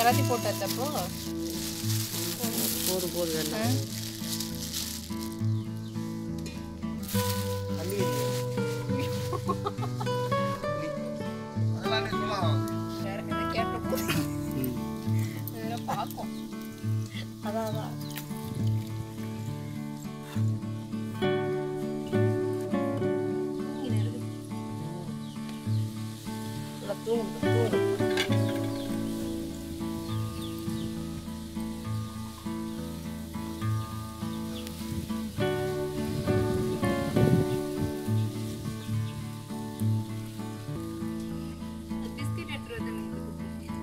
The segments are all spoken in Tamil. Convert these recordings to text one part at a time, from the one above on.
எல்லாத்தையும் போட்டாச்சு அப்போ போடு போடு வேண்டாம் தண்ணி அதெல்லாம் நீ சொல்லலாம் வேற எதை கேட்ட இதெல்லாம் பார்க்கும் அதான் அதான் நல்லா தூங்கு தூங்கு பிஸ்கட் எடுத்துட்டு வந்து எனக்கு கொடுத்துருக்கேன்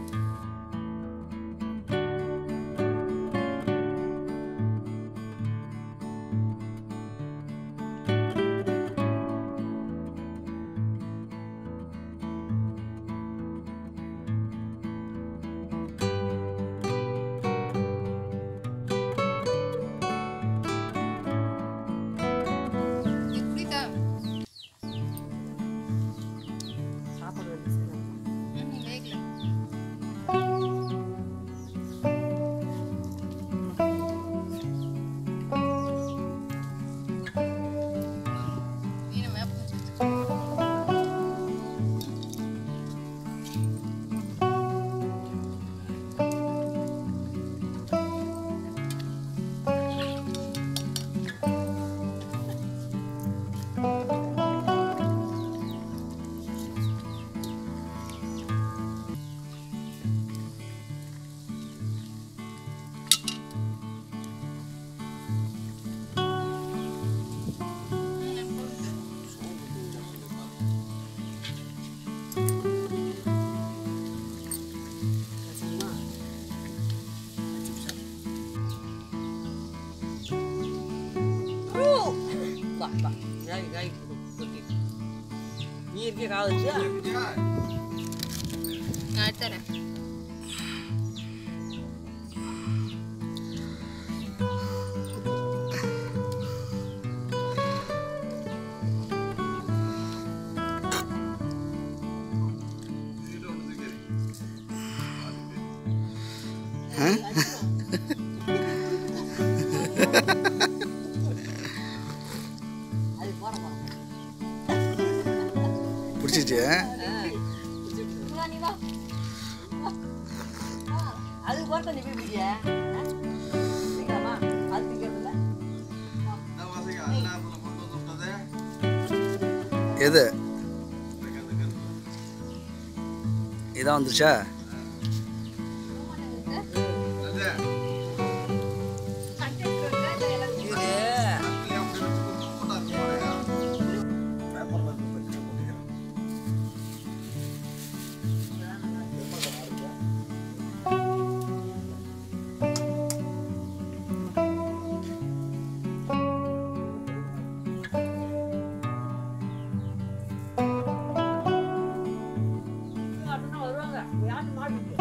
இது குடிதா சாப்பாடு வேணும் ம் வேகல மீனை மேப் வச்சு சும்மா வா வா காய் காய் கொட்டி நீ இருக்கே காவச்சு நான் எடுத்துறேன் அது போற போற பிடிச்சிச்சு வா நீ வா அது போற நீ போய் பிடிய சீக்கிரமா அது பிடிக்கிறதில்ல எது இதான் வந்துருச்சா வருவாங்க யாரும் மாட்டு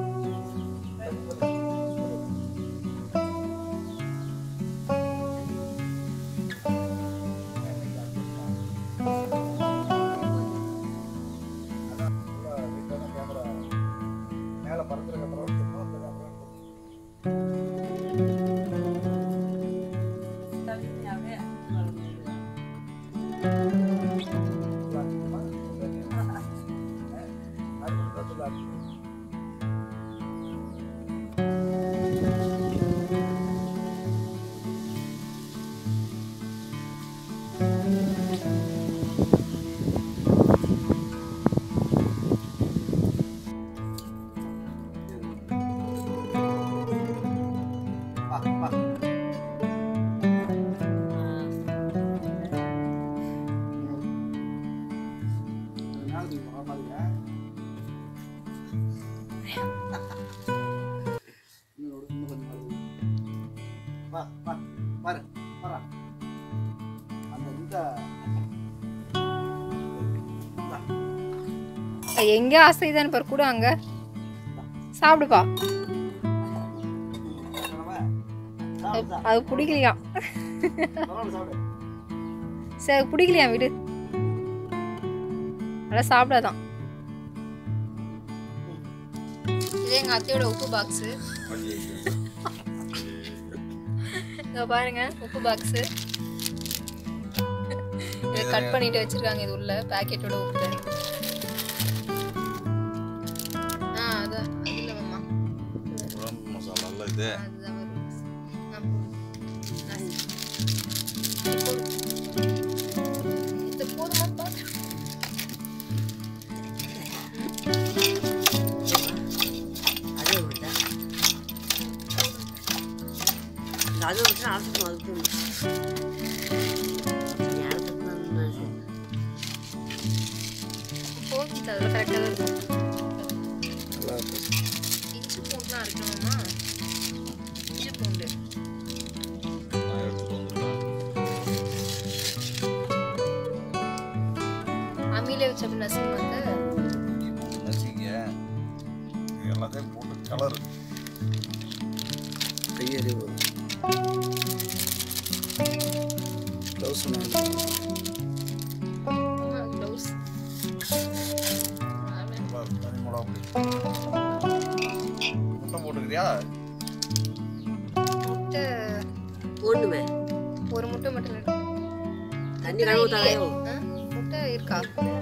மேலே பறந்துருக்க வா வா பாரு பாரு அந்த இந்த எங்க ஆசைதான் பாரு கூட அங்க சாப்பிடுப்பா அது- அது பிடிக்கலையாம் சாப்பிடு சரி அது பிடிக்கலையாம் விடு நல்லா சாப்பிடாதான் இது இது எங்க அத்தையோட உப்பு பாக்ஸ் இங்க பாருங்க உப்பு பாக்ஸ் இதை கட் பண்ணிட்டு வச்சிருக்காங்க இது உள்ள பாக்கெட்டோட உப்பு ஆ அதான் அதுல மாமா குழம்பு மசாலால இது அதுதான் வரும். நான் போடு. நான் நீ போடு. இது போதுமா பாரு. அதே விட்டா அதை விட்டு அழைச்சிட்டு அதுக்கு போதும் அதில் கரெக்டாக தான் இருக்கும் நல்லா இருக்கு இஞ்சி பூண்டுலாம் இருக்கணுமா இஞ்சி பூண்டு நான் எடுத்துட்டு வந்துருக்கேன் அம்மியிலே வச்சு அப்படி நசுக்குவாங்க நசிங்க எல்லாத்தையும் போட்டு கலர் கையெறி வரும் க்ளவுஸ் க்ளவுஸ் தனி மிளகா பொடி முட்டை போட்டுக்கிறியா முட்டை ஒண்ணுமே ஒரு முட்டை மட்டும் இருக்கு. தண்ணி கழுவு தலையோ ஆ? முட்டை இருக்கா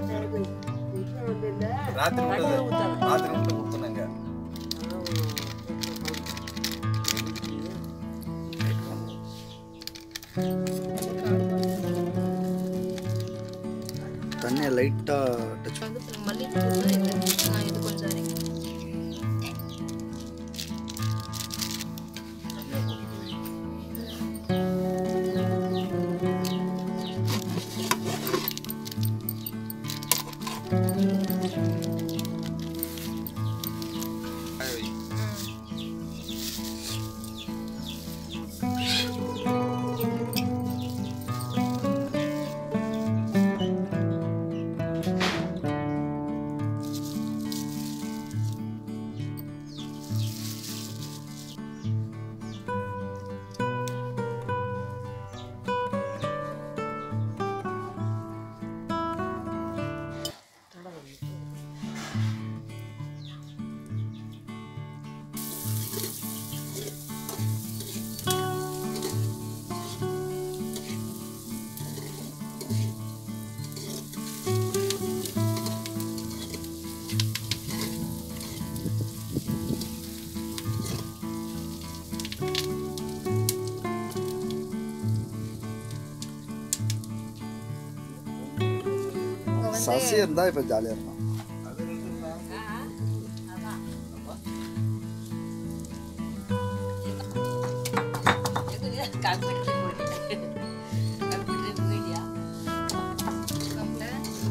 ராத்திரி முட்டை ராத்திரி முட்டை கொடுத்துனேங்க தண்ணியை லைட்டாக டச் வந்து மல்லிகைப்பூ தான் இது நான் இது கொஞ்சம் அரைங்க தனியாக போட்டுட்டு வை. காய வை. இங்க வந்து சசி இருந்தால் இப்போ ஜாலியாக இருக்கும் முட்டை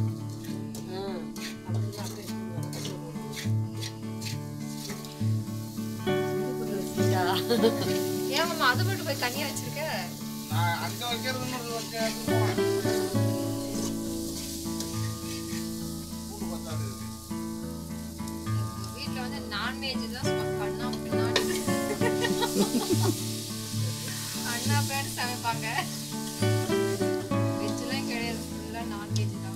ஏன் மாமா அதை மட்டும் போய் தனியா வச்சிருக்க நான் அங்க வைக்கிறது இன்னொரு வைக்கிறது போனேன். கூடு பத்தாது இதுக்கு. எங்க வீட்ல வந்து நான்வெஜ் தான் சும்மா கண்ணா பின்னாடி அண்ணா பேர் சமைப்பாங்க வெஜ்லாம் கிடையாது ஃபுல்லா நான்வெஜ் தான்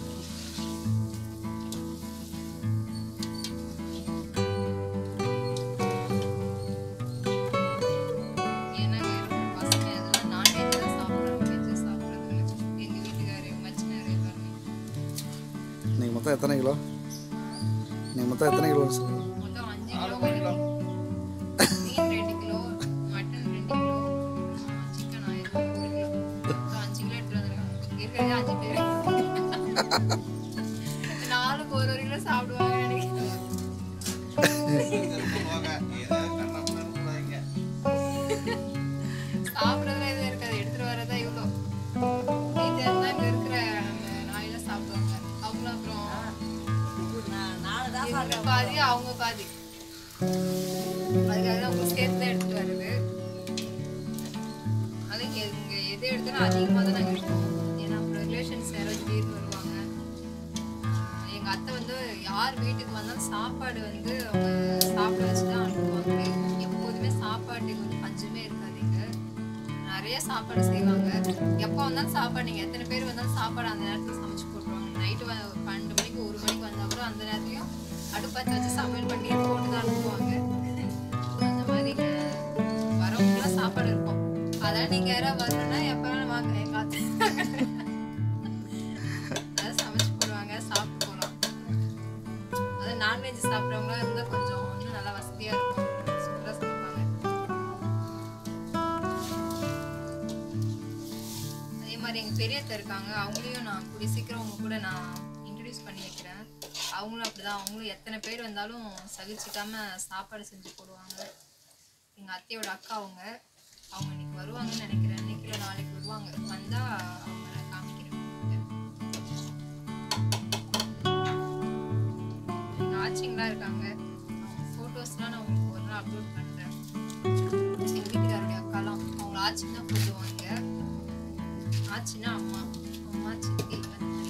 ஏன்னா இங்க இருக்கிற பசங்க எல்லாம் நான்வெஜ் தான் சாப்பிடுறாங்க வெஜ் சாப்பிடுறது இல்லை எங்க வீட்டுக்காரு மச்சினாரு எல்லாருமே நீங்கள் மொத்தம் எத்தனை கிலோ நீங்கள் மொத்தம் எத்தனை கிலோ சொல்லுங்கள் மொத்தம் அஞ்சு கிலோ வரும். மீன் ரெண்டு கிலோ மட்டன் ரெண்டு கிலோ சிக்கன் ஆயிரம் ஒரு கிலோ மொத்தம் அஞ்சு கிலோ எடுத்துட்டு வந்திருக்காங்க இருக்கிறதே அஞ்சு பேர் நாலுக்கு ஒரு ஒரு கிலோ சாப்பிடுவாங்க நினைக்கிறேன் சொல்லுவாங்க, ஏதாவது கண்ணா பின்னான்னு போடாதீங்க. சாப்பிட்றதுல எதுவும் இருக்காது எடுத்துட்டு வரதா இவ்வளோ மீதி இருந்தால் இங்கே இருக்கிற நம்ம நாயெல்லாம் சாப்பிடுவாங்க அவங்களும் அப்புறம் இவங்க பாதி அவங்க பாதி அதுக்காக தான் உங்களுக்கு சேர்த்து தான் எடுத்துட்டு வருது அது இங்க இங்க எது எடுத்தாலும் அதிகமாக தான் நாங்கள் எடுப்போம் ஏன்னா அப்புறம் ரிலேஷன்ஸ் யாராவது திடீர்னு வருவாங்க ஆஹ் எங்க அத்தை வந்து யார் வீட்டுக்கு வந்தாலும் சாப்பாடு வந்து அவங்க சாப்பிட வச்சு தான் அனுப்புவாங்க எப்போதுமே சாப்பாட்டுக்கு வந்து பஞ்சமே இருக்காதீங்க நிறைய சாப்பாடு செய்வாங்க எப்போ வந்தாலும் சாப்பாடு நீங்கள் எத்தனை பேர் வந்தாலும் சாப்பாடு அந்த நேரத்தில் சமைச்சு போட்டுருவாங்க நைட்டு பன்னெண்டு மணிக்கு ஒரு மணிக்கு வந்தால் கூட அந்த நேரத்துலையும் அடுப்பாத்தி வச்சு சமையல் பண்ணி போட்டு தான் அனுப்புவாங்க யாராவது வரணும்னா எப்ப வேணாலும் வாங்க எங்க அத்தை அதாவது சமைச்சு போடுவாங்க சாப்பிட்டு போகலாம் அதாவது நான்வெஜ் சாப்பிட்றவங்களா இருந்தா கொஞ்சம் இன்னும் நல்லா வசதியா இருக்கும் சூப்பரா சமைப்பாங்க அதே மாதிரி எங்க பெரியத்த இருக்காங்க அவங்களையும் நான் கூடிய சீக்கிரம் உங்க கூட நான் இன்ட்ரடியூஸ் பண்ணி வைக்கிறேன் அவங்களும் அப்படிதான் அவங்களும் எத்தனை பேர் வந்தாலும் சகிச்சுக்காம சாப்பாடு செஞ்சு போடுவாங்க எங்க அத்தையோட அக்கா அவங்க அவங்க இன்னைக்கு வருவாங்கன்னு நினைக்கிறேன் இன்னைக்கு இல்லை நாளைக்கு வருவாங்க வந்தா அவங்க நான் காமிக்கிறேன் எங்க ஆச்சிங்களா இருக்காங்க அவங்க ஃபோட்டோஸ்லாம் நான் உங்களுக்கு ஒரு நாள் அப்லோட் பண்றேன் எங்க வீட்டுக்காரருடைய அக்காலாம் அவங்க ஆச்சின்னு தான் கூப்பிடுவாங்க ஆச்சின்னா அம்மா அம்மா சித்தி அந்த மாதிரி.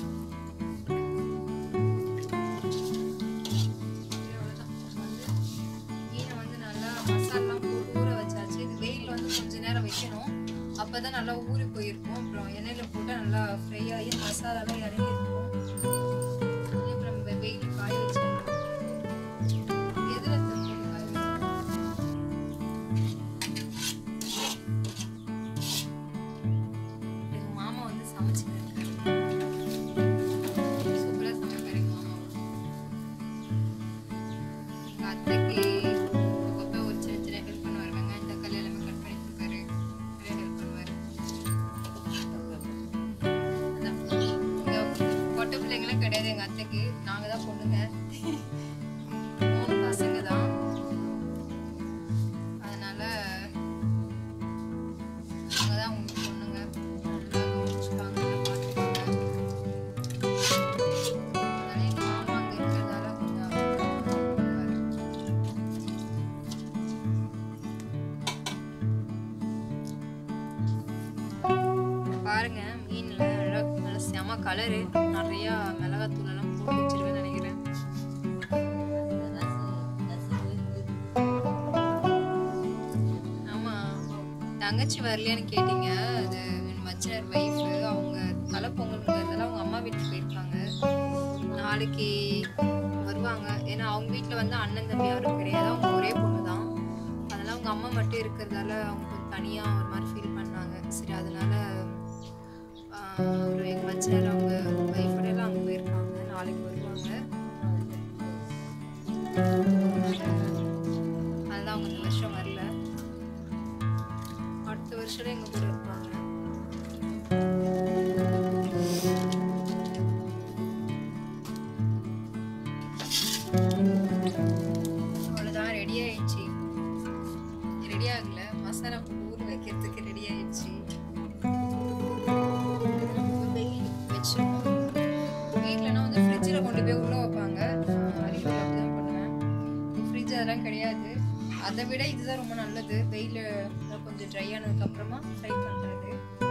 அவ்வளவுதான். வந்து மீனை வந்து நல்லா மசாலாலாம் போட்டு ஊற வச்சாச்சு இது வெயில்ல வந்து கொஞ்ச நேரம் வைக்கணும் அப்பதான் நல்லா ஊறி போயிருக்கும் அப்புறம் எண்ணெயில போட்டு நல்லா ஃப்ரை ஆகி மசாலாலாம் இறங்கி இருக்கும் அப்புறம் நம்ம வெயில் காய வச்சிடலாம் எதுல தண்ணி காய வைக்கணும்? எங்க மாமா வந்து சமைச்சிட்டு இருக்காரு சூப்பரா சமைப்பாரு எங்க மாமா எங்க அத்தைக்கு அப்பப்ப ஒரு சின்ன சின்ன ஹெல்ப் பண்ணுவாரு வெங்காயம் தக்காளி எல்லாமே கட் பண்ணி கொடுப்பாரு நிறைய ஹெல்ப் பண்ணுவாரு அதான். இங்க பொட்டை பிள்ளைங்களாம் கிடையாது எங்க அத்தைக்கு நாங்க தான் பொண்ணுங்க மூணு பசங்க தான் அதனால நாங்க தான் உங்களுக்கு பொண்ணுங்க நல்லா கவனிச்சுப்பாங்க நல்லா பார்த்துப்பாங்க அதனால எங்க மாமா அங்க இருக்கிறதால கொஞ்சம் பார்த்துப்பாரு. பாருங்க மீன்ல நல்லா நல்ல செம கலரு நிறைய மிளகாத்தூள் எல்லாம் போட்டு வச்சிருக்கேன்னு நினைக்கிறேன் ஆமா தங்கச்சி வரலையான்னு கேட்டீங்க அது என் மச்சினர் ஒய்ஃப் அவங்க தலை பொங்கலுங்கிறதால அவங்க அம்மா வீட்டுக்கு போயிருக்காங்க நாளைக்கு வருவாங்க ஏன்னா அவங்க வீட்டில் வந்து அண்ணன் தம்பி யாரும் கிடையாது அவங்க ஒரே பொண்ணு தான் அதனால அவங்க அம்மா மட்டும் இருக்கிறதால அவங்க கொஞ்சம் தனியாக ஒரு மாதிரி ஃபீல் பண்ணாங்க சரி அதனால ஆஹ், ஒரு எங்கள் மச்சினர் அவங்க ஒய்ஃபோட எல்லாம் அங்கே போயிருக்காங்க நாளைக்கு வருவாங்க அதனால அவங்க இந்த வருஷம் வரல அடுத்த வருஷம் எங்க கூட இருப்பாங்க அவ்வளோதான் ரெடி ஆயிடுச்சு ரெடி ஆகல மசாலா போட்டு ஊற வைக்கிறதுக்கு ரெடி ஆயிடுச்சு வச்சிருக்கோம் வீட்டிலனா வந்து ஃப்ரிட்ஜில் கொண்டு போய் உள்ளே வைப்பாங்க அரியலூர் அப்படி தான் பண்ணுவேன் ஃப்ரிட்ஜ் அதெல்லாம் கிடையாது அதை விட இதுதான் ரொம்ப நல்லது வெயில் கொஞ்சம் ட்ரை ஆனதுக்கு அப்புறமா ஃப்ரை பண்ணுறது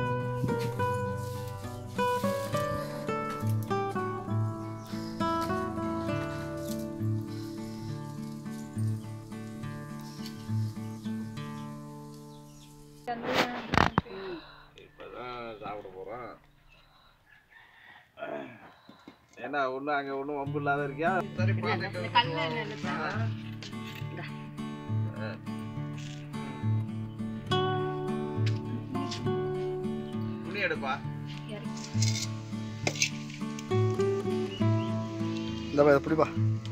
இப்பதான் சாப்பிட போறோம் ஏன்னா ஒண்ணு அங்க ஒண்ணும் வம்பு இல்லாத இருக்கியா சரி துணி எடுப்பா இந்தப்பா இதை பிடிப்பா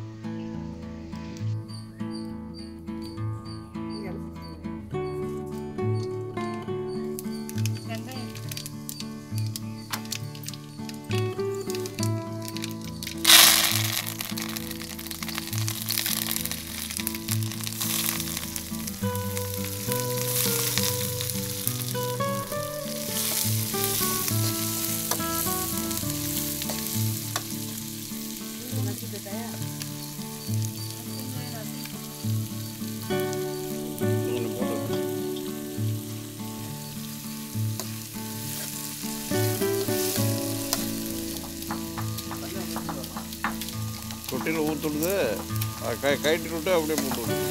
வெங்காயம் தொட்டியில் ஊற்றுடுது கை கைட்டி விட்டு அப்படியே போட்டு விடு.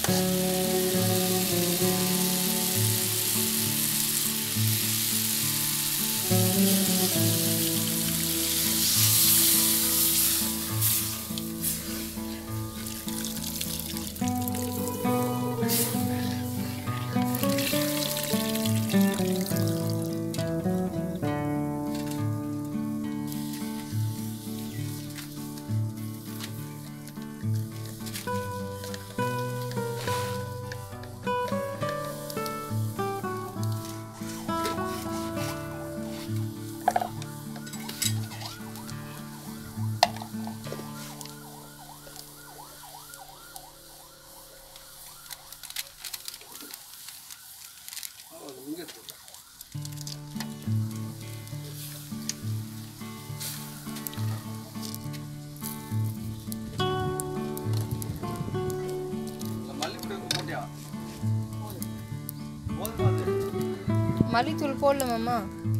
மல்லித்தூள் போடல மாமா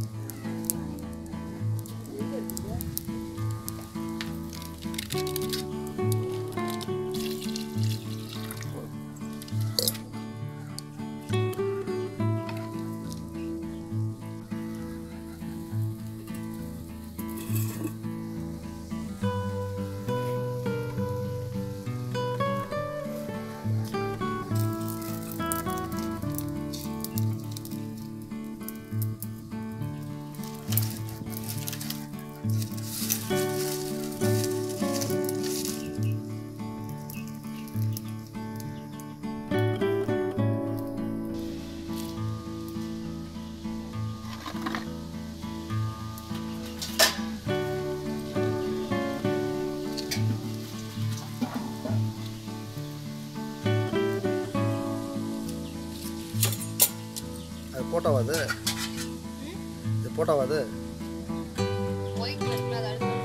அது போட்டோவா அது இது போட்டோவா அது ஒயிட் கலர்ல அதை அடுத்து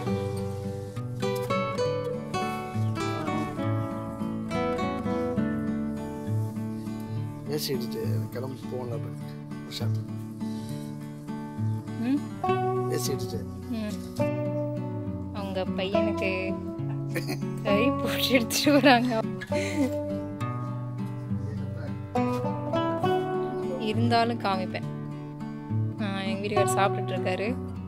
ஏசி இடிச்சு கிளம்பி போகல உஷார் ம் ஏசி இடிச்சு ம். அவங்க பையனுக்கு கறி போட்டு எடுத்துட்டு வராங்க இருந்தாலும் காமிப்பேன் ஆ, எங்க வீட்டுக்காரர் சாப்பிட்டுட்டு இருக்காரு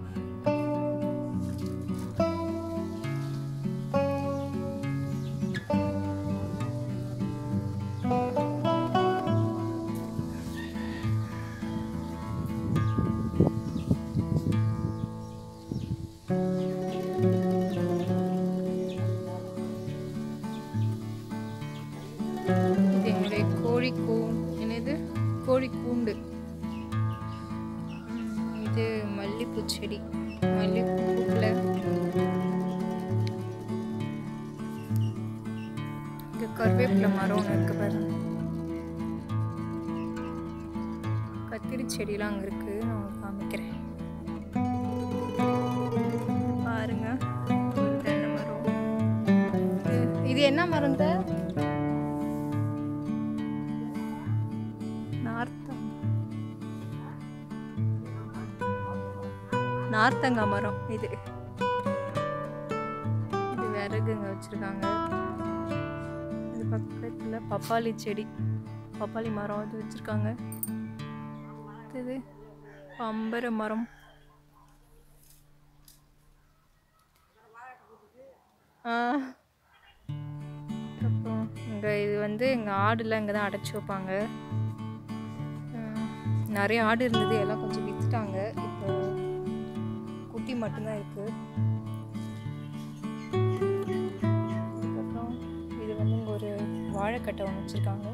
இது என்னுடைய கோழி கூ என்னது கோழி கூண்டு ம், இது மல்லிப்பூ செடி மல்லிப்பூவில் இங்கே கருவேப்பிலை மரம் ஒன்று இருக்கு பாருங்க கத்திரி செடிலாம் அங்கே இருக்கு நான் உங்களுக்கு காமிக்கிறேன் பாருங்க ஒரு தென்னை மரம் இது- இது என்ன மரம் தான் நார்த்தம் நார்த்தங்கா மரம் இது இது விறகுங்க வச்சிருக்காங்க இது பக்கத்துல பப்பாளி செடி பப்பாளி மரம் அது வச்சிருக்காங்க இது பம்பர மரம் ஆ அப்புறம் இங்கே இது வந்து எங்கள் ஆடுலாம் இங்கே தான் அடைச்சி வைப்பாங்க உம், நிறைய ஆடு இருந்தது எல்லாம் கொஞ்சம் விற்றுட்டாங்க இப்போ குட்டி மட்டும்தான் இருக்கு அதுக்கப்புறம் இது வந்து இங்கே ஒரு வாழைக்கட்டை ஒன்று வச்சுருக்காங்க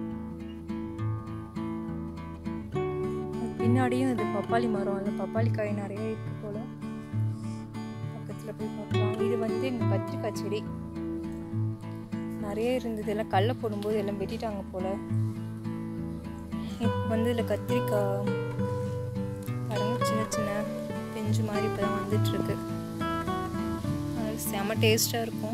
பின்னாடியும் இது பப்பாளி மரம் அந்த பப்பாளி காய் நிறைய இருக்கு போல பக்கத்தில் போய் பார்க்கலாம் இது வந்து எங்கள் கத்திரிக்காய் செடி நிறைய இருந்தது எல்லாம் கடல போடும்போது எல்லாம் வெட்டிட்டாங்க போல இப்போ வந்து இதில் கத்திரிக்காய் பாருங்க சின்ன சின்ன பிஞ்சு மாதிரி இப்போ தான் வந்துட்டுருக்கு அது செம டேஸ்ட்டாக இருக்கும்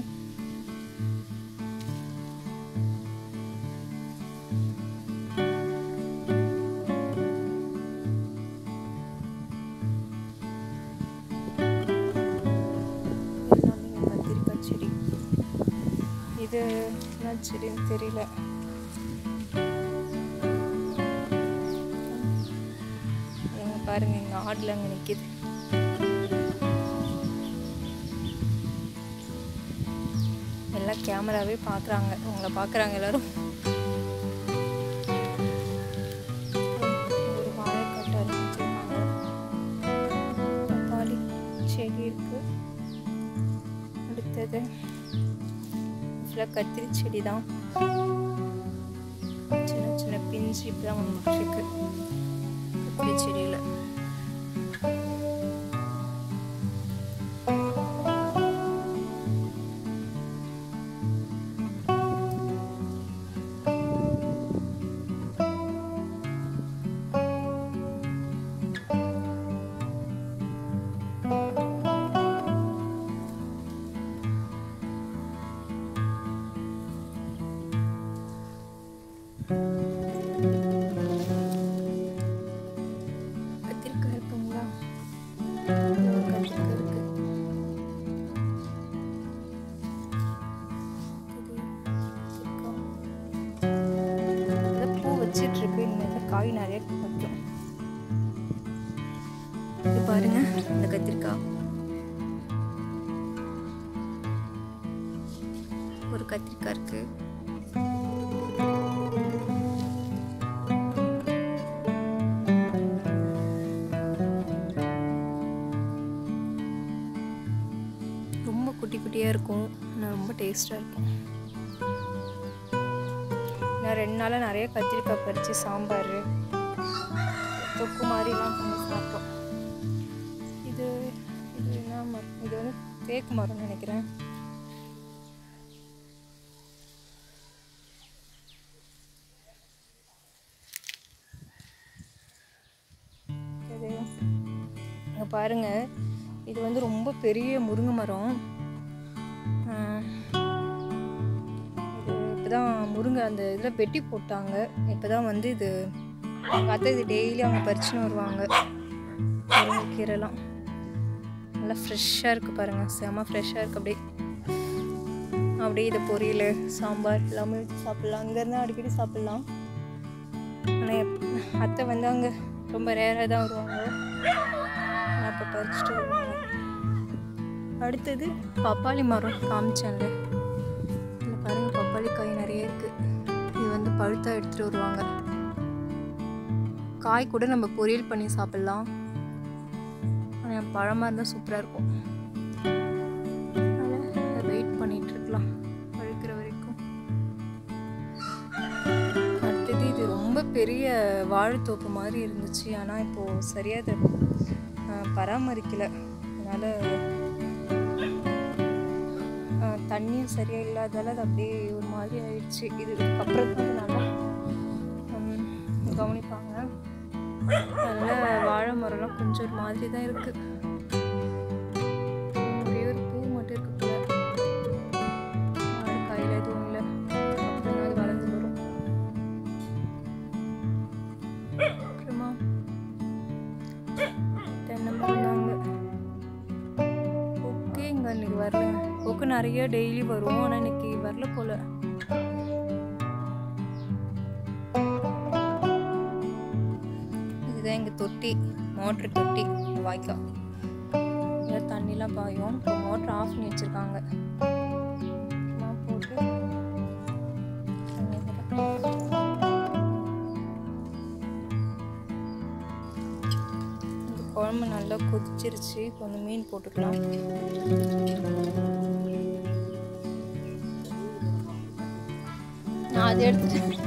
எல்லாமே கத்திரிக்காய் செடி இது என்ன செடின்னு தெரியல பாருங்க இங்கே ஆடில் அங்கே நிற்கிது எல்லாம் கேமராவே பார்க்குறாங்க உங்களை பார்க்குறாங்க எல்லாரும் ஒரு வாழைக்கட்டை வச்சுருக்காங்க தக்காளி செடி இருக்கு அடுத்தது ஃபுல்லாக கத்திரி செடி தான் சின்ன சின்ன பிஞ்சு இப்படி தான் வந்துட்டுருக்கு கத்திரி செடியில் கத்திரிக்காய் இருக்குங்களா கத்திரிக்காய் இருக்கு இது கத்திரிக்காய். இப்பதான் பூ வச்சிட்டு இருக்கு இனிமேல் காய் நிறைய வைக்கும் இது பாருங்க இந்த கத்திரிக்காய் ஒரு கத்திரிக்காய் இருக்கு ரொம்ப குட்டி குட்டியாக இருக்கும் ஆனால் ரொம்ப டேஸ்ட்டாக இருக்கும் நான் ரெண்டு நாளாக நிறைய கத்திரிக்காய் பறித்து சாம்பார் தொக்கு மாதிரிலாம் பண்ணி சாப்பிட்டோம் இது இது என்ன மரம் இது வந்து தேக்கு மரம்னு நினைக்கிறேன் இது இங்கே பாருங்க இது வந்து ரொம்ப பெரிய முருங்கை மரம் ஆஹ் இது இப்போதான் முருங்கை அந்த இதில் வெட்டி போட்டாங்க இப்போ தான் வந்து இது எங்கள் அத்தை இது டெய்லி அவங்க பறிச்சுன்னு வருவாங்க முருங்கைக்கீரைலாம் நல்லா ஃப்ரெஷ்ஷாக இருக்குது பாருங்கள் செம ஃப்ரெஷ்ஷாக இருக்குது அப்படியே அப்படியே இது பொரியல் சாம்பார் எல்லாமே வச்சு சாப்பிட்லாம் அங்கேருந்து அடிக்கடி சாப்பிட்லாம் ஆனால் அத்தை வந்து அங்கே ரொம்ப ரேராக தான் வருவாங்க நான் அப்போ பறிச்சுட்டு வருவாங்க அடுத்தது பப்பாளி மரம் காமிச்சேன்ல இதில் பாருங்க பப்பாளி காய் நிறைய இருக்கு இது வந்து பழுத்தா எடுத்துட்டு வருவாங்க காய் கூட நம்ம பொரியல் பண்ணி சாப்பிட்லாம் ஆனால் பழமாக இருந்தால் சூப்பராக இருக்கும் அதனால் வெயிட் பண்ணிட்டு இருக்கலாம் பழுக்கிற வரைக்கும் அடுத்தது இது ரொம்ப பெரிய வாழைத்தோப்பு மாதிரி இருந்துச்சு ஆனால் இப்போது சரியாக அதை ஆஹ், பராமரிக்கலை அதனால் ஆஹ், தண்ணியும் சரியாக இல்லாதால அது அப்படியே ஒரு மாதிரி ஆயிடுச்சு இது அப்புறம் வந்து நல்லா ஹம், கவனிப்பாங்க அதனால் வாழை மரம்லாம் கொஞ்சம் ஒரு மாதிரி தான் இருக்குது ஒரே ஒரு பூ மட்டும் இருக்கு போல வாழைக்காயில் எதுவும் இல்லை அப்புறம் அது வளர்ந்து வரும் அப்புறமா தென்னை மரம் தாங்க ஓகே இங்கே இன்னைக்கு வரல ஓகே நிறைய டெய்லி வரும் ஆனால் இன்னைக்கு வரல போல இதுதான் எங்கள் தொட்டி மோட்ரு தொட்டி வாய்க்கா இங்கே தண்ணிலாம் பாயும் இப்போ மோட்ரு ஆஃப் பண்ணி வச்சுருக்காங்க போட்டு தண்ணி இதெல்லாம் இந்த குழம்பு நல்லா கொதிச்சிருச்சு இப்போ வந்து மீன் போட்டுக்கலாம் நான் அதை எடுத்துட்டேன்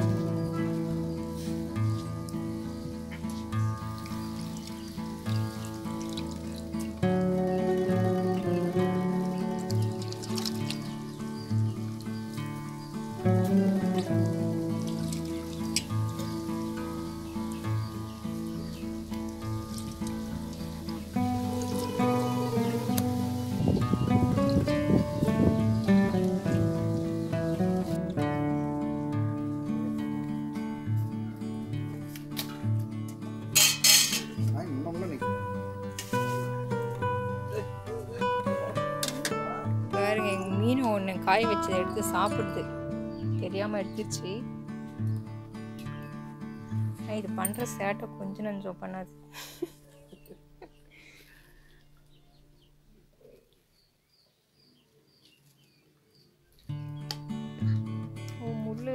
நான் இன்னும் நிற்கிறேன் பாருங்க எங்க மீன் ஒன்று காய வச்சதை எடுத்து சாப்பிடுது தெரியாம எடுத்துச்சு ஆனா இது பண்ற சேட்டை கொஞ்சம் நஞ்சம் பண்ணாது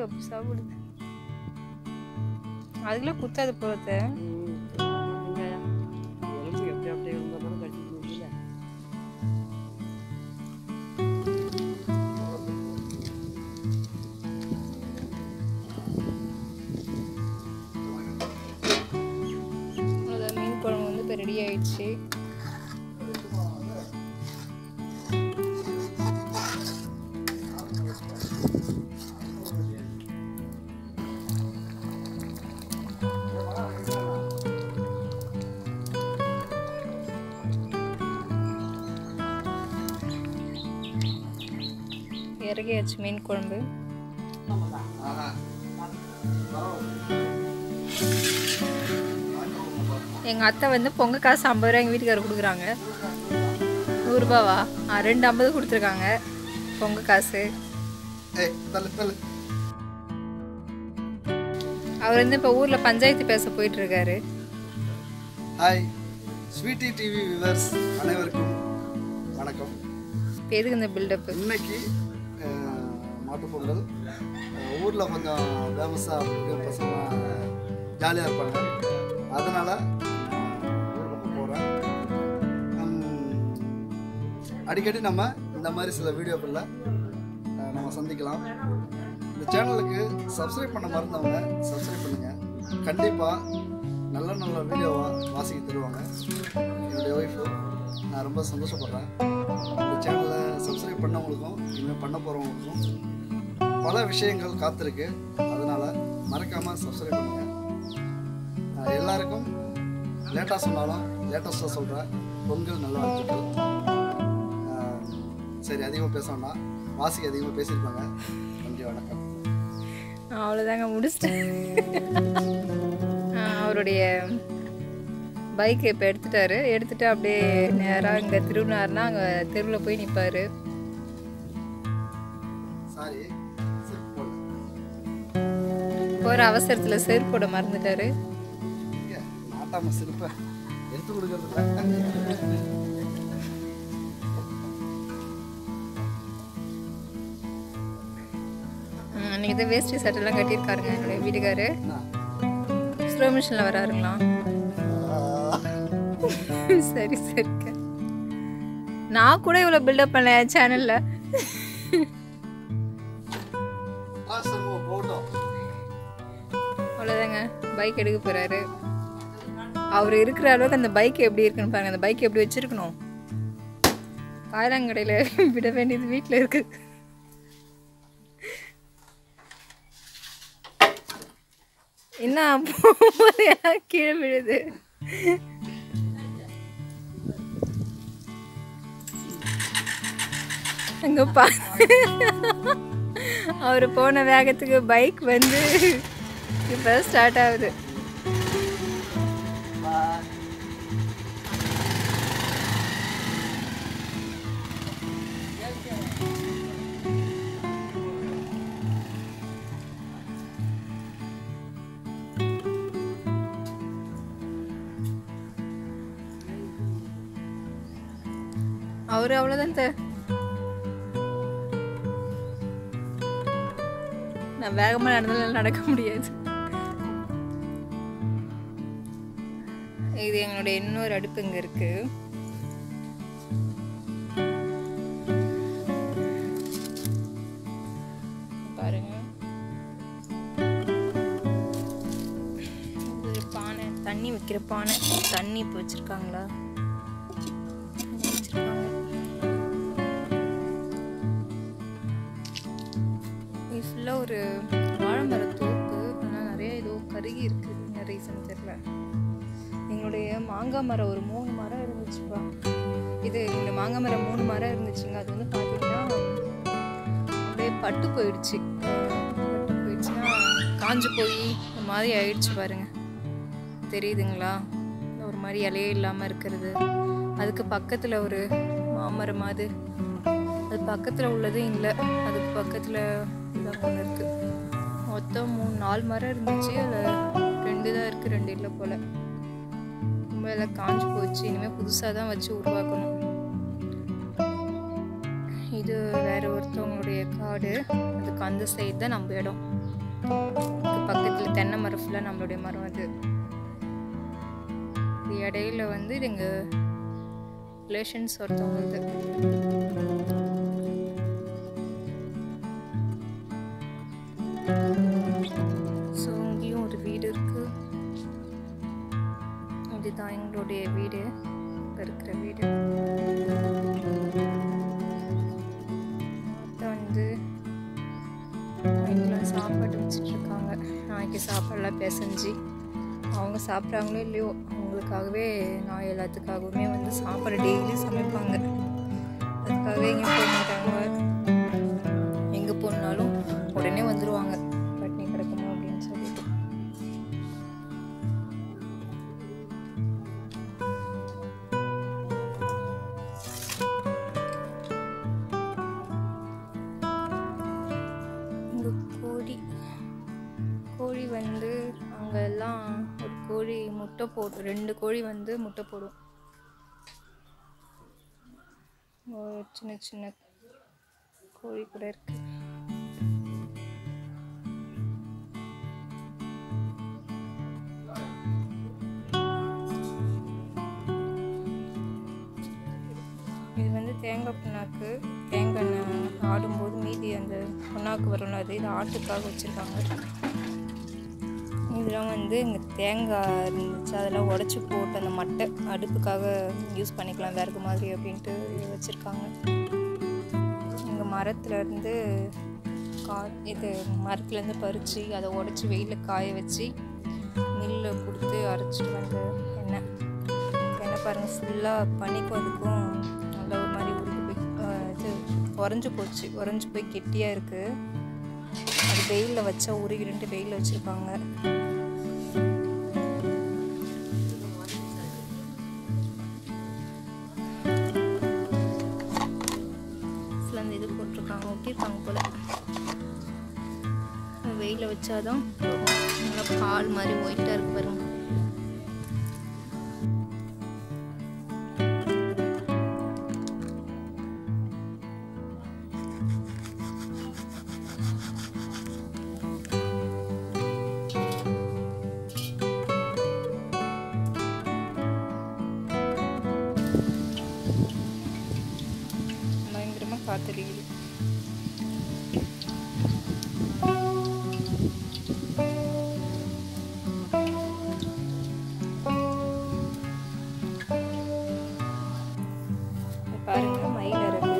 அப்படி சாப்பிடுது அதுக்குள்ள குத்தாது போலத்த எலும்பு எப்படி அப்படியே இருந்தாலும் கட்டிட்டு இருக்குல்ல அவ்வளோதான் மீன் குழம்பு வந்து இப்போ ரெடி ஆயிடுச்சு இறக்கியாச்சு மீன் குழம்பு எங்கள் அத்தை வந்து பொங்க காசு ஐம்பது ரூபா எங்கள் வீட்டுக்காரர் கொடுக்குறாங்க நூறுரூபாவா ஆ ரெண்டு ஐம்பது கொடுத்துருக்காங்க பொங்க காசு ஏய் தள்ளு தள்ளு அவர் வந்து இப்போ ஊரில் பஞ்சாயத்து பேச போயிட்டு இருக்காரு ஹாய் ஸ்வீட்டி டிவி விவர்ஸ் அனைவருக்கும் வணக்கம் இப்போ எதுக்கு இந்த பில்டப்பு இன்னைக்கு அஹ், மாட்டுப் பொங்கல் ஊரில் கொஞ்சம் ஃபேமஸாக அப்படி பசங்க ஜாலியாக இருப்பாங்க அதனால் ஊர் பக்கம் போகிறேன் அடிக்கடி நம்ம இந்த மாதிரி சில வீடியோக்களில் நம்ம சந்திக்கலாம் இந்த சேனலுக்கு சப்ஸ்கிரைப் பண்ண மறந்தவங்க சப்ஸ்கிரைப் பண்ணுங்கள் கண்டிப்பாக நல்ல நல்ல வீடியோவாக வாசிக்க தருவாங்க என்னுடைய ஒய்ஃபு நான் ரொம்ப சந்தோஷப்படுறேன் இந்த சேனலை சப்ஸ்கிரைப் பண்ணவங்களுக்கும் இன்னும் பண்ண போகிறவங்களுக்கும் பல விஷயங்கள் காத்திருக்கு அதனால் மறக்காமல் சப்ஸ்கிரைப் பண்ணுங்கள் அஹ் எல்லாருக்கும் லேட்டாக சொன்னாலும் லேட்டஸ்ட்டாக சொல்கிறேன் பொங்கல் நல்வாழ்த்துக்கள் அஹ் சரி அதிகமாக பேசணும்னா வாசிக்கு அதிகமாக பேசியிருப்பாங்க நன்றி வணக்கம் அவ்வளோதாங்க முடிச்சிட்டேன் ஆ, அவருடைய பைக் இப்போ எடுத்துட்டாரு எடுத்துட்டு அப்படியே நேராக இங்கே திருவினார்னா அங்கே தெருவில் போய் நிற்பார் சாரி சிரிப்பு போடல போகிற அவசரத்தில் செருப்போட மறந்துட்டாரு இங்கே நாட்டாம சிரிப்பை எடுத்து கொடுக்கறதுல ம், அன்னைக்கு தான் வேஷ்டி சட்டெல்லாம் கட்டியிருக்காருங்க என்னுடைய வீட்டுக்காரு என்ன? ஸ்லோ மிஷினில் வராருங்களா சரி சரிங்க நான் கூட இவ்வளோ பில்டப் பண்ணல என் சேனலில் ஆ சண்முகம் போகட்டும் அவ்வளோதாங்க பைக் எடுக்க போகிறாரு அவர் இருக்கிற அளவுக்கு அந்த பைக் எப்படி இருக்குன்னு பாருங்க அந்த பைக் எப்படி வச்சிருக்கணும் காயலாங்கடையில் விட வேண்டியது வீட்டில் இருக்கு என்ன போகும்போது எல்லாம் கீழே விழுது அங்க பா அவர் போன வேகத்துக்கு பைக் வந்து இப்போ ஸ்டார்ட் ஆகுது அவரு அவ்வளோதான் த நான் வேகமாக நடந்தாலும் நடக்க முடியாது இது எங்களுடைய இன்னொரு அடுப்பு இங்க இருக்கு பாருங்க இது ஒரு பானை தண்ணி வைக்கிற பானை தண்ணி இப்போ வச்சிருக்காங்களா தண்ணி வச்சிருக்காங்க இது ஃபுல்லாக ஒரு வாழைமர தோப்பு ஆனால் நிறைய ஏதோ கருகி இருக்கு என்ன ரீசன் தெரியல எங்களுடைய மாங்காய் மரம் ஒரு மூணு மரம் இருந்துச்சுப்பா இது இந்த மாங்காய் மரம் மூணு மரம் இருந்துச்சுங்க அது வந்து பார்த்தீங்கன்னா அப்படியே பட்டு போயிடுச்சு பட்டு போயிடுச்சுன்னா காஞ்சு போய் இந்த மாதிரி ஆயிடுச்சு பாருங்க தெரியுதுங்களா ஒரு மாதிரி இலையே இல்லாமல் இருக்கிறது அதுக்கு பக்கத்தில் ஒரு மாமரம் அது அது பக்கத்தில் உள்ளதும் இல்லை அதுக்கு பக்கத்தில் இதான் ஒன்று இருக்குது மொத்தம் மூணு நாலு மரம் இருந்துச்சு அதில் ரெண்டு தான் இருக்குது ரெண்டு இல்லை போல் ரொம்ப எல்லாம் காஞ்சு போச்சு இனிமேல் புதுசாக தான் வச்சு உருவாக்கணும் இது வேற ஒருத்தவங்களுடைய காடு அதுக்கு அந்த சைடு தான் நம்ம இடம் இதுக்கு பக்கத்தில் தென்னை மரம் ஃபுல்லாக நம்மளுடைய மரம் அது இது இடையில வந்து இது எங்கள் ரிலேஷன்ஸ் ஒருத்தவங்களுது ஸோ இங்கேயும் ஒரு வீடு இருக்கு இதுதான் எங்களுடைய வீடு இங்க இருக்கிற வீடு அத்தை வந்து நைட்லாம் சாப்பாடு வச்சுட்டு இருக்காங்க நாய்க்கு சாப்பாடெல்லாம் பிசைஞ்சு அவங்க சாப்பிட்றாங்களோ இல்லையோ அவங்களுக்காகவே நான் எல்லாத்துக்காகவுமே வந்து சாப்பாடு டெய்லி சமைப்பாங்க அதுக்காகவே எங்கேயும் போக மாட்டாங்க எங்கே போனாலும் உடனே வந்துடுவாங்க பட்னி கிடக்குமா அப்படின்னு சொல்லிட்டு இங்கே கோழி கோழி வந்து அங்கெல்லாம் ஒரு கோழி முட்டை போடும் ரெண்டு கோழி வந்து முட்டை போடும் ஒரு சின்ன சின்ன கோழி கூட இருக்கு இது வந்து தேங்காய் புண்ணாக்கு தேங்காய் எண்ணெய் ஆடும்போது மீதி அந்த புண்ணாக்கு வரும்ல அது இது ஆட்டுக்காக வச்சுருக்காங்க இதெல்லாம் வந்து இங்கே தேங்காய் இருந்துச்சு அதெல்லாம் உடச்சி போட்டு அந்த மட்டை அடுப்புக்காக யூஸ் பண்ணிக்கலாம் விறகு மாதிரி அப்படின்ட்டு வச்சுருக்காங்க இங்கே மரத்துலேருந்து கா இது மரத்துலேருந்து பறித்து அதை உடச்சி வெயிலில் காய வச்சு மில்லில் கொடுத்து அரைச்சிட்டு வந்த எண்ணெய் எண்ணெய் பாருங்கள் ஃபுல்லாக பனிக்கும் அதுக்கும் நல்ல ஒரு மாதிரி உருகி போய் அஹ், இது உறைஞ்சி போச்சு உறைஞ்சி போய் கெட்டியாக இருக்குது அது வெயிலில் வச்சா உருகிட்டு வெயிலில் வச்சுருப்பாங்க ஃபுல்லாக அந்த இது போட்டிருக்காங்க ஒட்டியிருக்காங்க போல் வெயிலில் வச்சாதான் போகும். நல்லா பால் மாதிரி ஒயிட்டாக இருக்கு பாருங்க பயங்கரமாக காத்தடிக்குது இங்க பாருங்க மயில் இருக்கு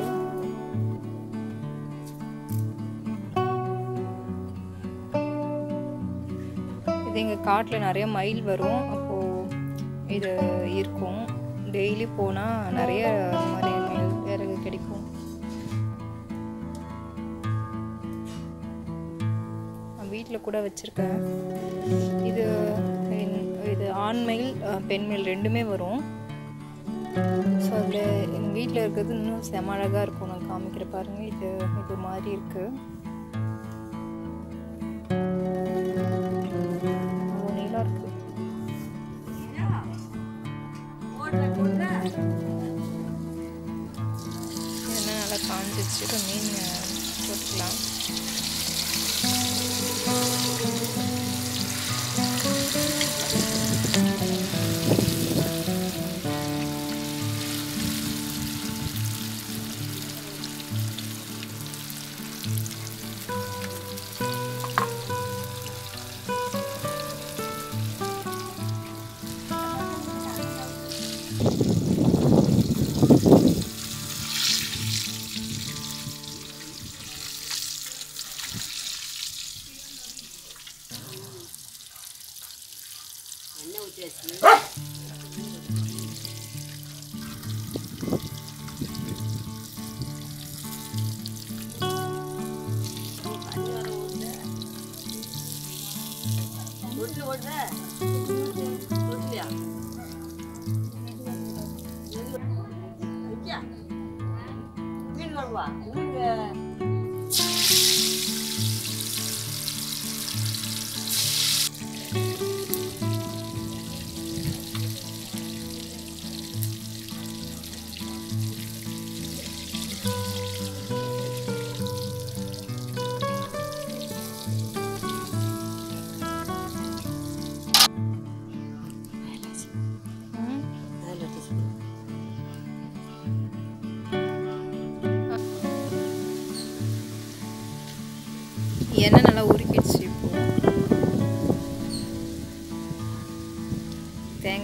இது எங்கள் காட்டில் நிறைய மயில் வரும் அப்போது இது இருக்கும் டெய்லி போனால் நிறைய அந்த மாதிரி மயில் விறகு கிடைக்கும் நான் வீட்டில் கூட வச்சுருக்கேன் இது இது ஆண் மயில் அஹ், பெண் மயில் ரெண்டுமே வரும் ஸோ அதில் எங்கள் வீட்டில் இருக்கிறது இன்னும் செம அழகாக இருக்கும் நான் காமிக்கிற பாருங்க இது இது மாதிரி இருக்கு அவ்வளோ நீளம் இருக்கு இதெல்லாம் நல்லா காஞ்சிச்சு இப்போ மீன் போட்டுக்கலாம்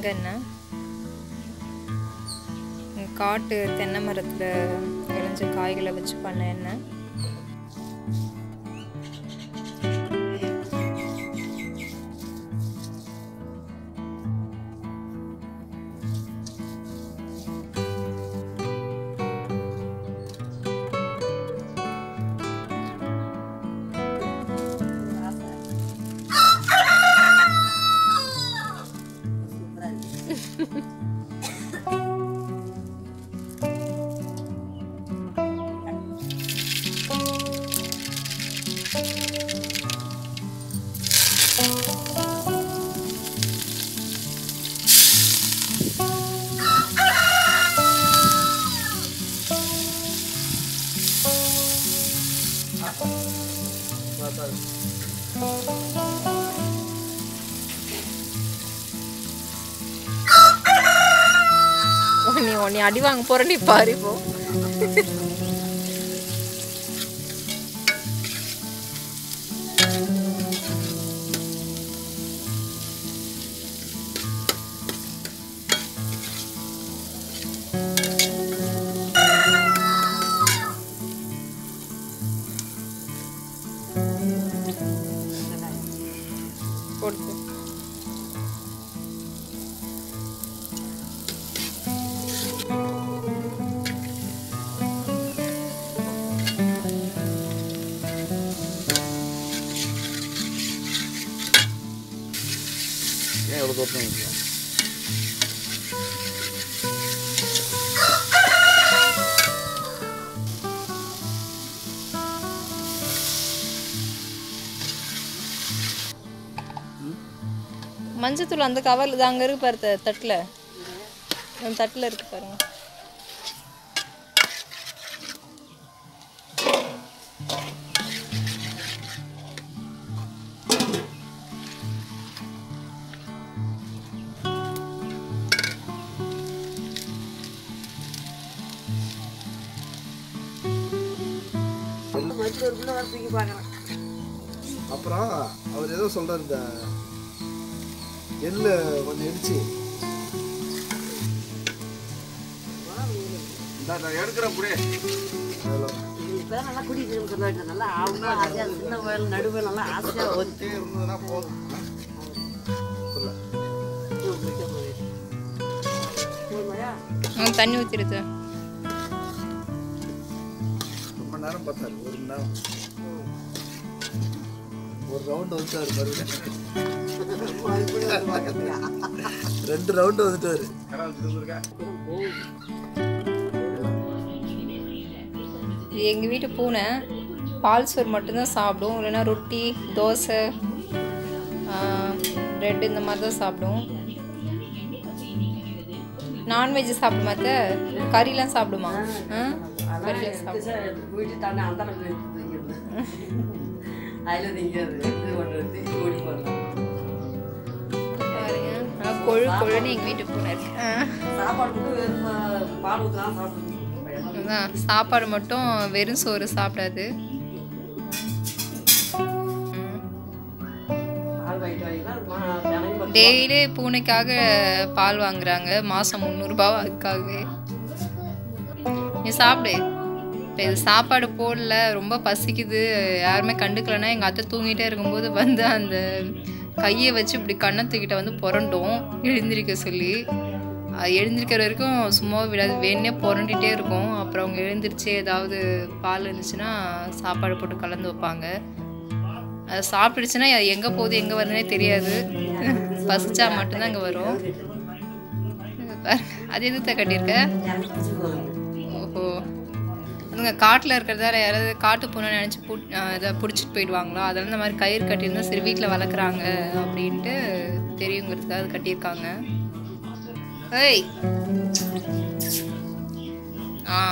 எண்ணெய் இங்க காட்டு தென்னை மரத்தில் விளைஞ்ச காய்களை வச்சு பண்ண எண்ணெய் நீ நீ அடி வாங்க போற நீ பாரு இப்போ கொடுத்து ஏன் எவ்வளோ தோட்டம் வைக்கலாம் மஞ்சத்தூள் அந்த கவரில் தான் அங்கே இருக்கு பாரு த- தட்டுல அந்த தட்டில் இருக்கு பாருங்க மறுபடியும் ஒரு பிள்ளை வர தூக்கி பார்க்குறேன் அப்புறம் அவர் ஏதோ சொல்றாரு இந்த எள்ளு கொஞ்சம் இடிச்சு இந்தா, நான் எடுக்கிறேன் புடி அதில் இப்போ நல்லா குடிக்கிறேன்னு சொல்லிட்டு நல்லா ஆகுமா ஆசையாக சின்ன வயல் நடுவில் நல்லா ஆசையாக ஒத்தே இருந்ததுன்னா போதும் சொல்ல ஆ, தண்ணி ஊற்றிடுது ரொம்ப நேரம் பார்த்தாரு ஒரு மணி நேரம் ஒரு ரவுண்டு வந்துட்டாரு மறுபடியும் ரெண்டு ரவுண்டு வந்துட்டாரு கடை வச்சுருந்துருக்கா இது எங்கள் வீட்டு பூனை பால் சோறு மட்டும்தான் சாப்பிடும் இல்லைன்னா ரொட்டி தோசை ப்ரெட் இந்த மாதிரி தான் சாப்பிடும் நான்வெஜ் சாப்பிடுமா அத்தை? கறிலாம் சாப்பிடுமா ஆ கறிலாம் சாப்பிடும் போயிட்டு தானே அந்த அளவுக்கு எடுத்து தூக்கிடுது அதில் திங்கிறது இது பண்ணுறது ஓடி போடலாம் பாருங்க நல்லா கொழு கொழுன்னு எங்கள் வீட்டு பூனை இருக்கு ஆ சாப்பாடு மட்டும் வெறும் பா- பால் ஊற்றலாம் சாப்பிடுது அதான் சாப்பாடு மட்டும் வெறும் சோறு சாப்பிடாது ம். பால் வாங்கிட்டு வாங்கிக்கலாம் தினையும் பத்து டெய்லி பூனைக்காக பால் வாங்குறாங்க மாதம் முந்நூறுரூபா அதுக்காகவே நீ சாப்பிடு இப்போ இது சாப்பாடு போடல ரொம்ப பசிக்குது யாருமே கண்டுக்கலன்னா எங்கள் அத்தை தூங்கிட்டே இருக்கும்போது வந்து அந்த கையை வச்சு இப்படி கண்ணத்துக்கிட்ட வந்து புரண்டும் எழுந்திருக்க சொல்லி அது எழுந்திருக்கிற வரைக்கும் சும்மா விடாது வேணே புரண்டிட்டே இருக்கும் அப்புறம் அவங்க எழுந்திரிச்சு ஏதாவது பால் இருந்துச்சுன்னா சாப்பாடு போட்டு கலந்து வைப்பாங்க அது சாப்பிட்டுடுச்சுன்னா அது எங்கே போகுது எங்கே வருதுன்னே தெரியாது பசிச்சா மட்டும்தான் இங்கே வரும் பாருங்க, அது எதுக்கு கட்டியிருக்க இறங்கி பிடிச்சிக்குவாங்க ஓஹோ அதுங்க காட்டில் இருக்கிறதால யாராவது காட்டு பூனை நினச்சி புட் இதை பிடிச்சிட்டு போயிடுவாங்களோ அதெல்லாம் இந்த மாதிரி கயிறு கட்டியிருந்தா சரி வீட்டில் வளர்க்குறாங்க அப்படின்ட்டு தெரியுங்கிறதுக்காக அது கட்டியிருக்காங்க ஏய் ஆ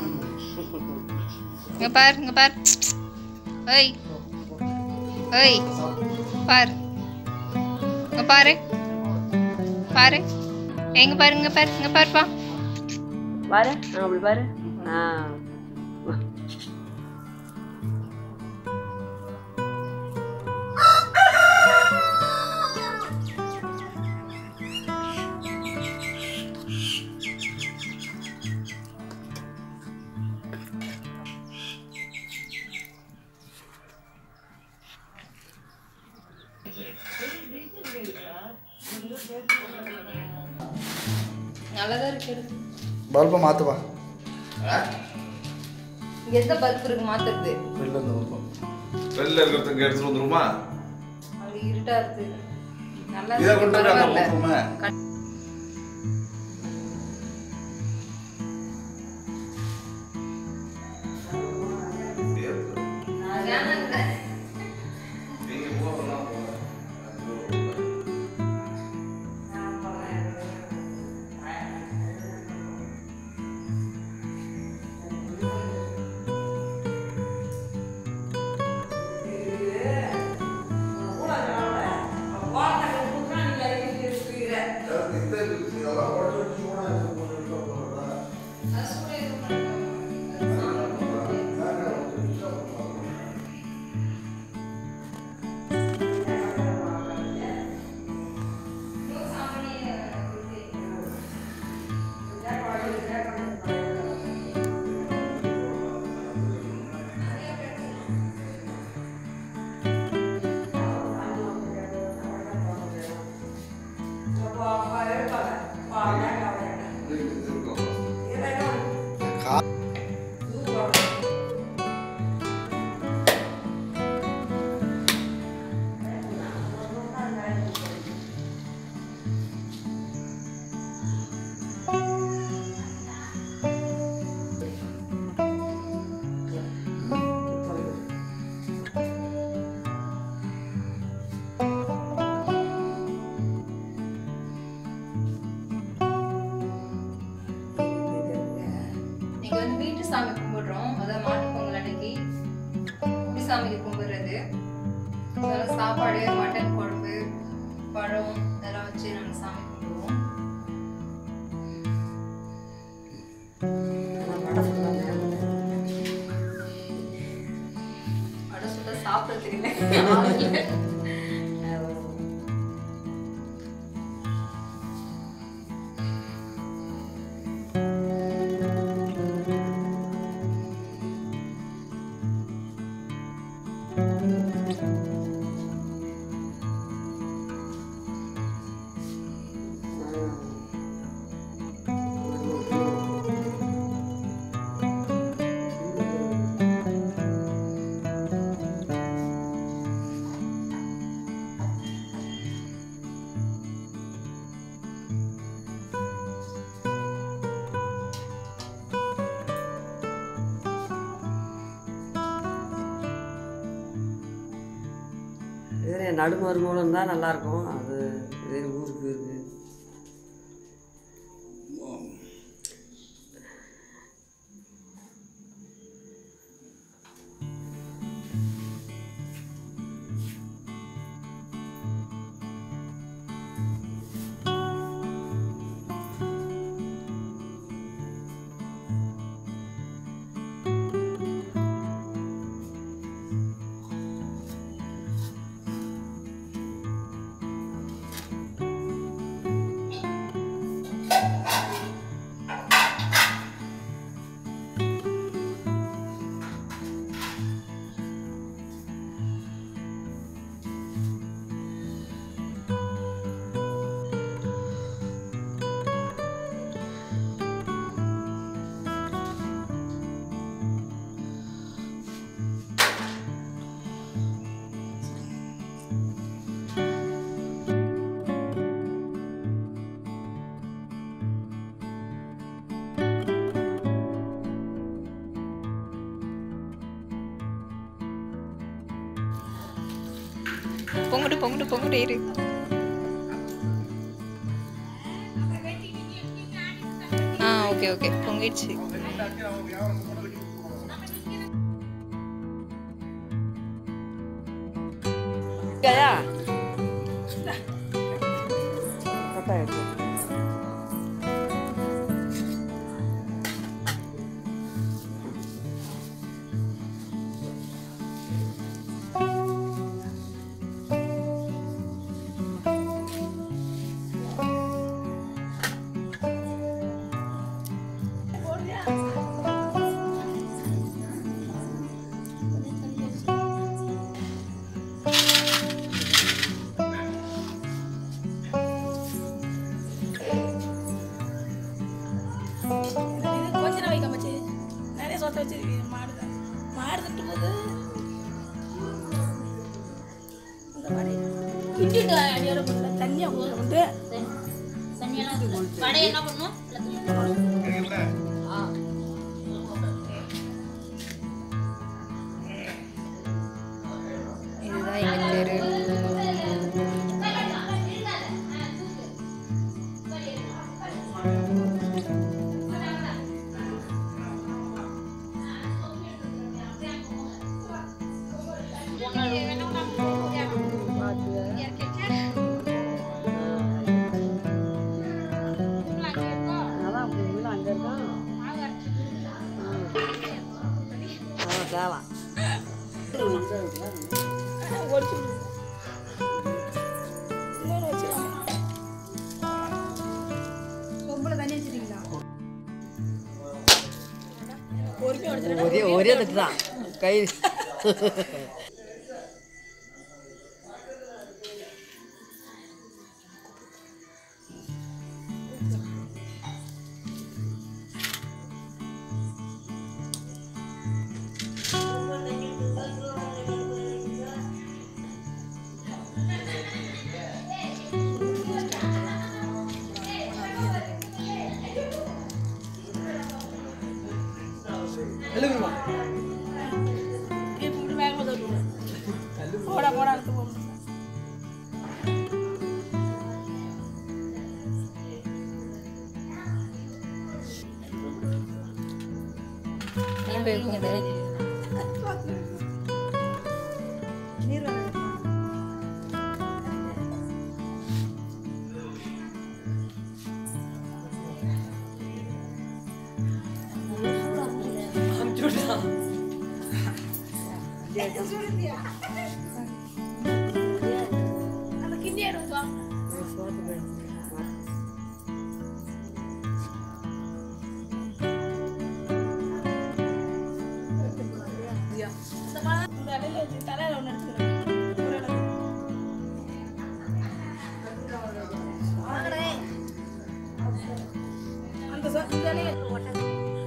இங்கே பார் இங்கே பார் ஏய் ஏய் பார் இங்கே பாரு பாரு எங்க பாரு இங்க பாரு இங்க பாருப்பா பாரு ஆ, அப்படி பாரு ஆ நல்லாதான் இருக்கு பல்பை மாற்றுவா இங்க எந்த பல்ப் இருக்கு மாத்துறது வெளில இந்த பல்பம் வெளில இருக்கிறதுக்கு எடுத்துட்டு வந்துருமா அது இருட்டா இருக்கு நல்லா இதை இருக்கு, கொண்டு போய் அங்கே பரவாயில்ல போட்டுருமே வேணாங்க. அது சூடா இது இன்னைக்கு வந்து வீட்டு சாமி கும்பிடுறோம் அதான் மாட்டு பொங்கல் அன்னைக்கு குடி சாமிக்கு கும்பிடுறது அதனால சாப்பாடு மட்டன் குழம்பு பழம் இதெல்லாம் வச்சு நாங்கள் சாமி கும்பிடுவோம் வடை சுட சாப்பிட தெரியல வேறு நடுமருமூலம் தான் நல்லாயிருக்கும் அது வேறு ஊருக்கு இருக்கு பொங்குடு பொங்குடு பொங்குடு இரு ஆ ஓகே ஓகே பொங்கிடுச்சு கயா கட்டாயிடுச்சு கிண்டிட்டு அடியோட போட்டு தண்ணியை போட்டு தண்ணியெல்லாம் வடை என்ன பண்ணும் இதுதான் எங்க தெரு அதான் உள்ள அங்கே இருக்கான் ஆ தேவா ஒடிச்சு விடு. இன்னொரு வச்சுக்கலாம் பொறுமையாக உடச்சிட்டு ஒரே ஒரே தட்டு தான் கை இப்படி வேகமாக தட்டு போடா போடா அடுத்து போடா நீ போய் உட்காரு. அந்த கிண்டி எடுத்து வா இந்த மாதிரி இந்த இடையில வச்சு தலையில ஒன்று எடுத்துக்கிறேன் ஒரு இடம். அந்த ச- இந்த இலையை எடுத்து போட்டேன்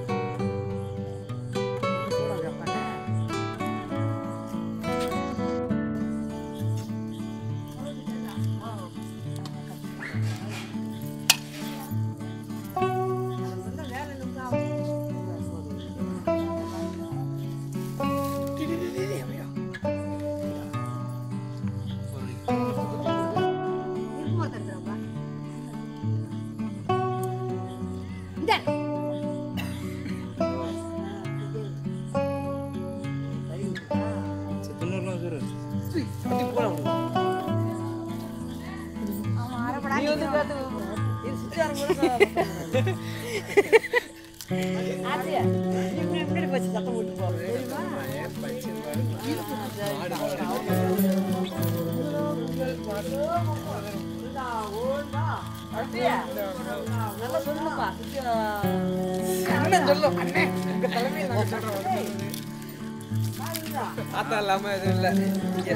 ஆத்தா இல்லாம எதுவும் இல்ல இங்க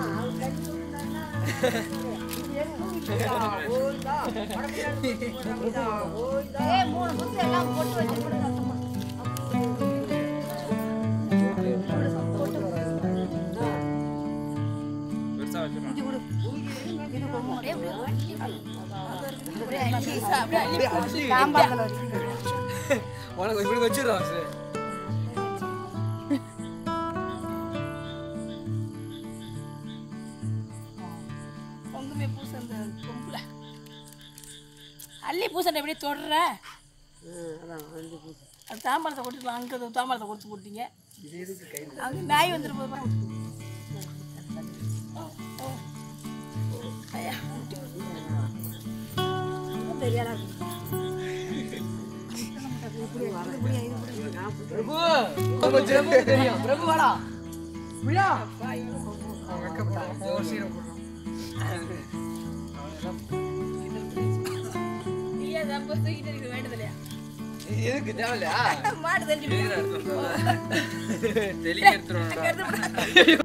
பெருசா வச்சிருக்கான் உனக்கு இப்படி வச்சிருக்கான் சார் பொங்குமே பூசை அந்த கொம்புல அள்ளி பூசை எப்படி தொடர அது தாம்பாளத்தை கொடுத்துக்கலாம் அங்கே அது தாம்பாளத்தை கொடுத்து போட்டீங்க அங்கே நாய் வந்துட்டு போய் பாரு. ஓ, ஓ. ஐயா, விட்டு விடு. பெரிய ஆளா இருக்கு. பிரபு கொஞ்சம் தெரியும் பிரபு வாடா விழா நீயே தப்பு தூக்கிட்டு இருக்க வேண்டியதில்லையா எதுக்கு தேவையில்லையா மாடு தள்ளி தெளிக்க எடுத்துருவாங்க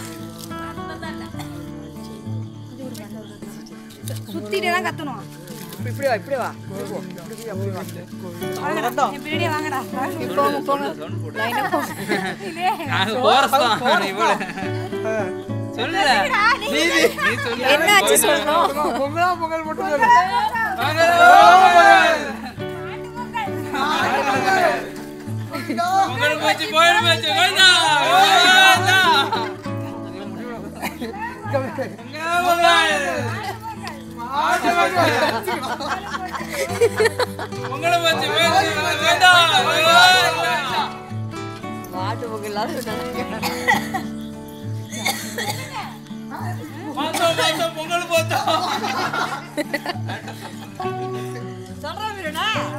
சுத்திட்டு தான் கத்தணும் இப்படி இப்படி வா இப்படி வா இப்படி போ. இப்படி போய் அப்படி வா வாங்கடா என் பின்னாடியே வாங்கடா போங்க போங்க லைனா போங்க நாங்க போறோம் இவ்வளவு சொல்லு நீ நீ சொல்லு என்னாச்சு சொல்லணும் பொங்கலா பொங்கல் மட்டும் சொல்லு. உங்களுக்கு போச்சு போயிடும் போச்சு வேண்டா வேண்டா உங்களை போச்சு போயிடுச்சு வேண்டாம் வேண்டாம் மாட்டு பொங்கல் மாசம் மாசம் பொங்கல் போச்சோம் சொல்றேன் வீரனா